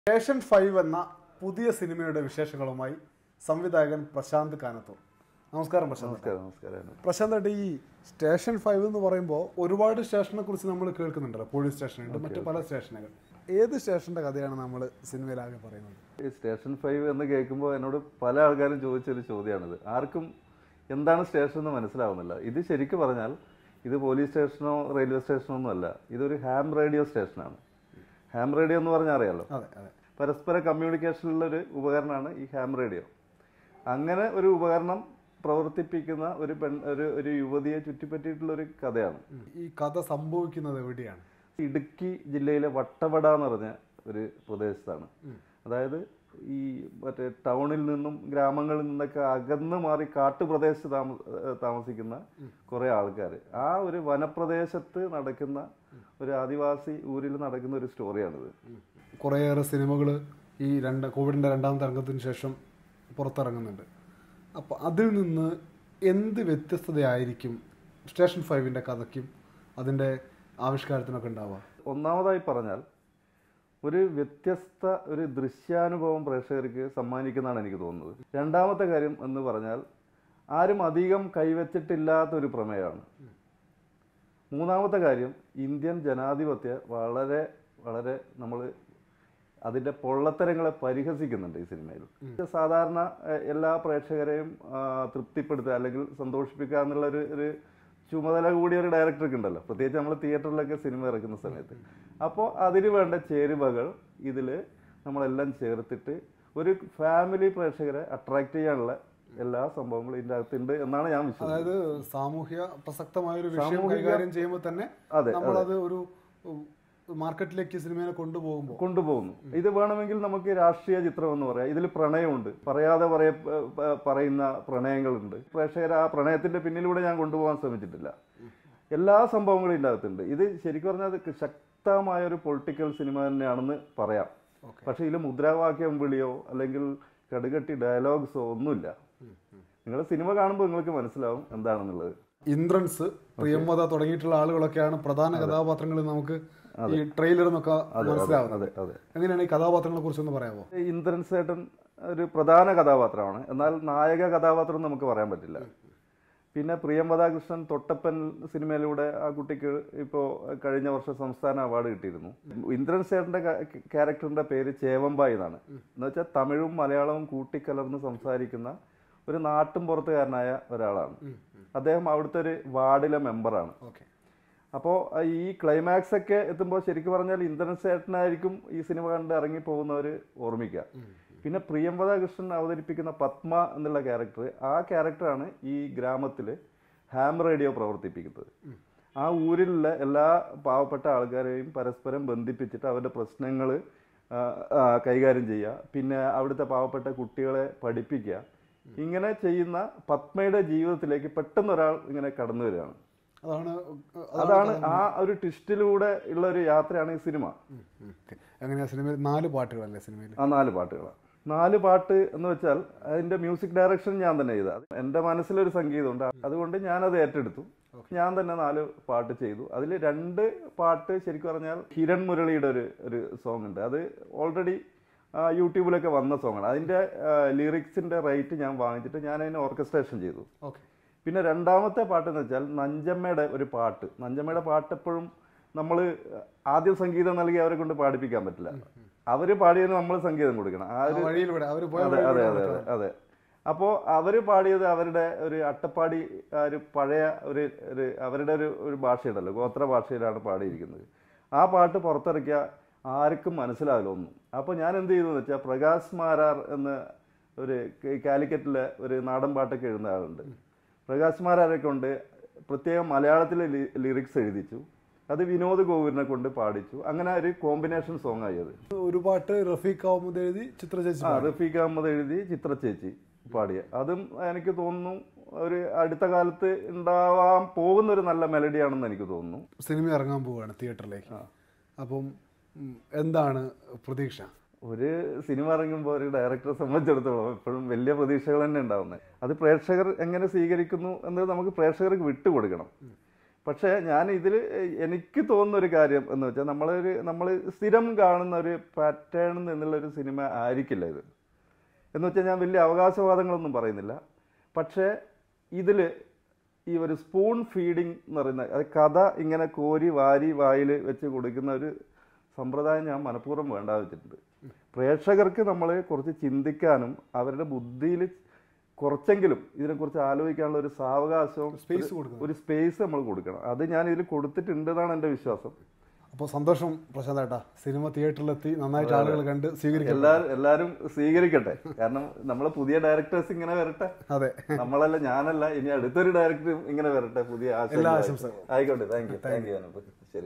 Station five എന്ന പുതിയ സിനിമയുടെ വിശേഷങ്ങളുമായി സംവിധായകൻ പ്രശാന്ത് കാനത്തൂർ നമസ്കാരം പ്രശാന്ത് നമസ്കാരം നമസ്കാരം പ്രശാന്ത് ഏട്ടാ, ഈ സ്റ്റേഷൻ ഫൈവ് എന്ന് പറയുമ്പോൾ ഒരുപാട് സ്റ്റേഷനെ കുറിച്ച് നമ്മൾ കേൾക്കുന്നുണ്ടല്ലോ പോലീസ് സ്റ്റേഷൻ ഉണ്ട് മറ്റു പല സ്റ്റേഷനുകൾ ഏത് സ്റ്റേഷന്റെ കഥയാണ് നമ്മൾ സിനിമയിലാകെ പറയുന്നത് ഈ സ്റ്റേഷൻ ഫൈവ് എന്ന് കേൾക്കുമ്പോൾ എന്നോട് പല ആൾക്കാരും ചോദിച്ചൊരു ചോദ്യമാണിത് ആർക്കും എന്താണ് സ്റ്റേഷൻ എന്ന് മനസ്സിലാവുന്നില്ല ഇത് ശരിക്കും പറഞ്ഞാൽ ഇത് പോലീസ് സ്റ്റേഷനോ റെയിൽവേ സ്റ്റേഷനോ ഒന്നും അല്ല ഇതൊരു ഹാം റേഡിയോ സ്റ്റേഷനാണ് ഹാം റേഡിയോ എന്ന് പറഞ്ഞാൽ അറിയാലോ അതെ അതെ പരസ്പര കമ്മ്യൂണിക്കേഷനിലുള്ള ഒരു ഉപകരണമാണ് ഈ ഹാം റേഡിയോ അങ്ങനെ ഒരു ഉപകരണം പ്രവർത്തിപ്പിക്കുന്ന ഒരു പെൺ ഒരു ഒരു യുവതിയെ ചുറ്റിപ്പറ്റിയിട്ടുള്ള ഒരു കഥയാണ് ഈ കഥ സംഭവിക്കുന്നത് എവിടെയാണ് ഇടുക്കി ജില്ലയിലെ വട്ടവട എന്ന് പറഞ്ഞ ഒരു പ്രദേശത്താണ് അതായത് ഈ മറ്റേ ടൗണിൽ നിന്നും ഗ്രാമങ്ങളിൽ നിന്നൊക്കെ അകന്ന് മാറി കാട്ടുപ്രദേശത്ത് താമ ഏഹ് താമസിക്കുന്ന കുറേ ആൾക്കാർ ആ ഒരു വനപ്രദേശത്ത് നടക്കുന്ന ഒരു ആദിവാസി ഊരിൽ നടക്കുന്ന ഒരു സ്റ്റോറിയാണിത് കുറേയേറെ സിനിമകൾ ഈ രണ്ട് കോവിഡിൻ്റെ രണ്ടാം തരംഗത്തിന് ശേഷം പുറത്തിറങ്ങുന്നുണ്ട് അപ്പോൾ അതിൽ നിന്ന് എന്ത് വ്യത്യസ്തതയായിരിക്കും സ്റ്റേഷൻ ഫൈവിൻ്റെ കഥയ്ക്കും അതിൻ്റെ ആവിഷ്കാരത്തിനൊക്കെ ഉണ്ടാവുക ഒന്നാമതായി പറഞ്ഞാൽ ഒരു വ്യത്യസ്ത ഒരു ദൃശ്യാനുഭവം പ്രേക്ഷകർക്ക് സമ്മാനിക്കുന്നതാണ് എനിക്ക് തോന്നുന്നത് രണ്ടാമത്തെ കാര്യം എന്ന് പറഞ്ഞാൽ ആരും അധികം കൈവച്ചിട്ടില്ലാത്ത ഒരു പ്രമേയമാണ് മൂന്നാമത്തെ കാര്യം ഇന്ത്യൻ ജനാധിപത്യ വളരെ വളരെ നമ്മൾ അതിൻ്റെ പൊള്ളത്തരങ്ങളെ പരിഹസിക്കുന്നുണ്ട് ഈ സിനിമയിൽ സാധാരണ എഹ്, എല്ലാ പ്രേക്ഷകരെയും ആ, തൃപ്തിപ്പെടുത്തുക അല്ലെങ്കിൽ സന്തോഷിപ്പിക്കുക എന്നുള്ള ഒരു ഒരു ചുമതല കൂടിയ ഒരു ഡയറക്ടർക്ക് ഉണ്ടല്ലോ പ്രത്യേകിച്ച് നമ്മൾ തിയേറ്ററിലൊക്കെ സിനിമ ഇറക്കുന്ന സമയത്ത് അപ്പോൾ അതിന് വേണ്ട ചേരുവകൾ ഇതിൽ നമ്മളെല്ലാം ചേർത്തിട്ട് ഒരു ഫാമിലി പ്രേക്ഷകരെ അട്രാക്ട് ചെയ്യാനുള്ള എല്ലാ സംഭവങ്ങളും ഇതിൻ്റെ അകത്തുണ്ട് എന്നാണ് ഞാൻ വിശ്വസിക്കുന്നത് അതായത് സാമൂഹ്യ പ്രസക്തമായ ഒരു വിഷയം സാമൂഹിക- കൈകാര്യം ചെയ്യുമ്പോൾ തന്നെ അതെ നമ്മളത് ഒരു ഉം, മാർക്കറ്റിലേക്ക് സിനിമയെ കൊണ്ടുപോകുമ്പോൾ കൊണ്ടുപോകുന്നു ഇത് വേണമെങ്കിൽ നമുക്ക് രാഷ്ട്രീയ ചിത്രം എന്ന് പറയാം ഇതിൽ പ്രണയമുണ്ട് പറയാതെ പറയ പ- പറയുന്ന പ്രണയങ്ങളുണ്ട് പ്രേക്ഷകർ ആ പ്രണയത്തിന്റെ പിന്നിലൂടെ ഞാൻ കൊണ്ടുപോകാൻ ശ്രമിച്ചിട്ടില്ല എല്ലാ സംഭവങ്ങളും ഇതിൻ്റെ അകത്തുണ്ട് ഇത് ശരിക്കും പറഞ്ഞാൽ ഇത് ശക്തമായ ഒരു പൊളിറ്റിക്കൽ സിനിമ തന്നെയാണെന്ന് പറയാം പക്ഷേ ഇതിൽ മുദ്രാവാക്യം വിളിയോ അല്ലെങ്കിൽ കടുകട്ടി ഡയലോഗ്സോ ഒന്നുമില്ല നിങ്ങൾ സിനിമ കാണുമ്പോൾ നിങ്ങൾക്ക് മനസ്സിലാവും എന്താണെന്നുള്ളത് ഇന്ദ്രൻസ് പ്രിയമത തുടങ്ങിയിട്ടുള്ള ആളുകളൊക്കെയാണ് പ്രധാന കഥാപാത്രങ്ങൾ നമുക്ക് ഈ ട്രെയിലർ എന്നൊക്കെ മനസ്സിലാവുന്നത് അതെ അതെ എങ്ങനെയാണ് ഈ കഥാപാത്രങ്ങളെ കുറിച്ചൊന്ന് പറയാമോ ഇന്ദ്രൻ സേട്ടൻ ഒരു പ്രധാന കഥാപാത്രമാണ് എന്നാൽ നായക കഥാപാത്രം നമുക്ക് പറയാൻ പറ്റില്ല പിന്നെ പ്രിയംവദാകൃഷ്ണൻ തൊട്ടപ്പൻ സിനിമയിലൂടെ ആ കുട്ടിക്ക് ഇപ്പോൾ കഴിഞ്ഞ വർഷം സംസ്ഥാന അവാർഡ് കിട്ടിയിരുന്നു ഇന്ദ്രൻ സേട്ടൻ്റെ ക്യാരക്ടറിൻ്റെ പേര് ചേവമ്പായി എന്നാണ് എന്ന് വെച്ചാൽ തമിഴും മലയാളവും കൂട്ടിക്കലർന്ന് സംസാരിക്കുന്ന ഒരു നാട്ടും പുറത്തുകാരനായ ഒരാളാണ് അദ്ദേഹം അവിടുത്തെ ഒരു വാർഡിലെ മെമ്പറാണ് ഓക്കെ അപ്പോൾ ഈ ക്ലൈമാക്സ് ഒക്കെ എത്തുമ്പോൾ ശരിക്കും പറഞ്ഞാൽ ഇന്ദ്രൻ സേട്ടനായിരിക്കും ഈ സിനിമ കണ്ട് ഇറങ്ങി പോകുന്നവർ ഓർമ്മിക്കുക പിന്നെ പ്രിയംവദ കൃഷ്ണൻ അവതരിപ്പിക്കുന്ന പത്മ എന്നുള്ള ക്യാരക്ടർ ആ ക്യാരക്ടറാണ് ഈ ഗ്രാമത്തിൽ ഹാം റേഡിയോ പ്രവർത്തിപ്പിക്കുന്നത് ആ ഊരിലുള്ള എല്ലാ പാവപ്പെട്ട ആൾക്കാരെയും പരസ്പരം ബന്ധിപ്പിച്ചിട്ട് അവരുടെ പ്രശ്നങ്ങൾ കൈകാര്യം ചെയ്യുക പിന്നെ അവിടുത്തെ പാവപ്പെട്ട കുട്ടികളെ പഠിപ്പിക്കുക ഇങ്ങനെ ചെയ്യുന്ന പത്മയുടെ ജീവിതത്തിലേക്ക് പെട്ടെന്ന് ഒരാൾ ഇങ്ങനെ കടന്നു വരികയാണ് അതാണ് അതാണ് ആ ഒരു ട്വിസ്റ്റിലൂടെ ഉള്ള ഒരു യാത്രയാണ് ഈ സിനിമ എങ്ങനെയാ സിനിമയിൽ നാല് പാട്ടുകളല്ലേ സിനിമയിൽ ആ നാല് പാട്ടുകളാണ് നാല് പാട്ട് എന്ന് വെച്ചാൽ അതിന്റെ മ്യൂസിക് ഡയറക്ഷൻ ഞാൻ തന്നെ ചെയ്ത എൻ്റെ മനസ്സിലൊരു സംഗീതമുണ്ട് അതുകൊണ്ട് ഞാനത് ഏറ്റെടുത്തു ഞാൻ തന്നെ നാല് പാട്ട് ചെയ്തു അതിൽ രണ്ട് പാട്ട് ശരിക്കും പറഞ്ഞാൽ ഹിരൺ മുരളിയുടെ ഒരു ഒരു സോങ് ഉണ്ട് അത് ഓൾറെഡി യൂട്യൂബിലൊക്കെ വന്ന സോങ്ങാണ് അതിൻ്റെ ലിറിക്സിൻ്റെ റേറ്റ് ഞാൻ വാങ്ങിച്ചിട്ട് ഞാൻ അതിന് ഓർക്കസ്ട്രേഷൻ ചെയ്തു ഓക്കെ പിന്നെ രണ്ടാമത്തെ പാട്ട് എന്ന് വെച്ചാൽ നഞ്ചമ്മയുടെ ഒരു പാട്ട് നഞ്ചമ്മയുടെ പാട്ട് എപ്പോഴും നമ്മൾ ആദ്യം സംഗീതം നൽകി അവരെ കൊണ്ട് പാടിപ്പിക്കാൻ പറ്റില്ല അവര് പാടിയതിന് നമ്മൾ സംഗീതം കൊടുക്കണം ആ ഒരു വഴിയിലൂടെ അവർ പോയ അതെ അതെ അതെ അതെ അതെ അപ്പോൾ അവർ പാടിയത് അവരുടെ ഒരു അട്ടപ്പാടി ആ ഒരു പഴയ ഒരു ഒരു അവരുടെ ഒരു ഒരു ഭാഷയുണ്ടല്ലോ ഗോത്ര ഭാഷയിലാണ് പാടിയിരിക്കുന്നത് ആ പാട്ട് പുറത്തിറക്കിയ ആർക്കും മനസ്സിലാവില്ല ഒന്നും അപ്പോൾ ഞാൻ എന്ത് ചെയ്തു എന്ന് വെച്ചാൽ പ്രകാശ് മാരാർ എന്ന ഒരു ക- കാലിക്കറ്റിലെ ഒരു നാടൻ പാട്ടൊക്കെ എഴുതുന്ന ആളുണ്ട് പ്രകാശ് മാരാരെ കൊണ്ട് പ്രത്യേകം മലയാളത്തിലെ ലിറിക്സ് എഴുതിച്ചു അത് വിനോദ് ഗോകുലിനെ കൊണ്ട് പാടിച്ചു അങ്ങനെ ഒരു കോമ്പിനേഷൻ സോങ് ആയി അത് ഒരു പാട്ട് റഫീഖ് അഹമ്മദ് എഴുതി ചിത്ര ചേച്ചി ആ റഫീഖ് അഹമ്മദ് എഴുതി ചിത്ര ചേച്ചി പാടിയ അതും എനിക്ക് തോന്നുന്നു ഒരു അടുത്ത കാലത്ത് ഉണ്ടാവാൻ പോകുന്ന ഒരു നല്ല മെലഡിയാണെന്ന് എനിക്ക് തോന്നുന്നു സിനിമ ഇറങ്ങാൻ പോവുകയാണ് തിയേറ്ററിലേക്ക് അപ്പം ഉം, എന്താണ് പ്രതീക്ഷ ഒരു സിനിമ ഇറങ്ങുമ്പോൾ ഒരു ഡയറക്ടറെ സംബന്ധിച്ചിടത്തോളം എപ്പോഴും വലിയ പ്രതീക്ഷകൾ തന്നെ ഉണ്ടാവുന്നത് അത് പ്രേക്ഷകർ എങ്ങനെ സ്വീകരിക്കുന്നു എന്നത് നമുക്ക് പ്രേക്ഷകർക്ക് വിട്ടുകൊടുക്കണം പക്ഷേ ഞാൻ ഇതിൽ എനിക്ക് തോന്നുന്ന ഒരു കാര്യം എന്ന് വെച്ചാൽ നമ്മളൊരു നമ്മൾ സ്ഥിരം കാണുന്ന ഒരു പാറ്റേൺ എന്നുള്ള ഒരു സിനിമ ആയിരിക്കില്ല ഇത് എന്ന് വെച്ചാൽ ഞാൻ വലിയ അവകാശവാദങ്ങളൊന്നും പറയുന്നില്ല പക്ഷേ ഇതിൽ ഈ ഒരു സ്പൂൺ ഫീഡിങ് എന്ന് പറയുന്ന അത് കഥ ഇങ്ങനെ കോരി വാരി വായിൽ വെച്ച് കൊടുക്കുന്ന ഒരു സമ്പ്രദായം ഞാൻ മനഃപൂർവ്വം വേണ്ട വെച്ചിട്ടുണ്ട് പ്രേക്ഷകർക്ക് നമ്മൾ കുറച്ച് ചിന്തിക്കാനും അവരുടെ ബുദ്ധിയിൽ കുറച്ചെങ്കിലും ഇതിനെക്കുറിച്ച് ആലോചിക്കാനുള്ള ഒരു സാവകാശവും Space ഒരു- കൊടുക്കണം. ഒരു സ്പേസ് നമ്മൾ കൊടുക്കണം അത് ഞാൻ ഇതിൽ കൊടുത്തിട്ടുണ്ടെന്നാണ് എൻ്റെ വിശ്വാസം അപ്പോൾ സന്തോഷം പ്രശാന്ത് ഏട്ടാ സിനിമ തിയേറ്ററിലെത്തി നന്നായിട്ട് ആളുകൾ കണ്ട് സ്വീകരിക്കും എല്ലാരും എല്ലാരും സ്വീകരിക്കട്ടെ കാരണം നമ്മളെ പുതിയ ഡയറക്ടേഴ്സ് ഇങ്ങനെ വരട്ടെ അതെ നമ്മളല്ല ഞാനല്ല ഇനി അടുത്തൊരു ഡയറക്ടറും ഇങ്ങനെ വരട്ടെ പുതിയ എല്ലാ ആശയം ആശംസകളും. ആയിക്കോട്ടെ താങ്ക് യു താങ്ക് യു ശരി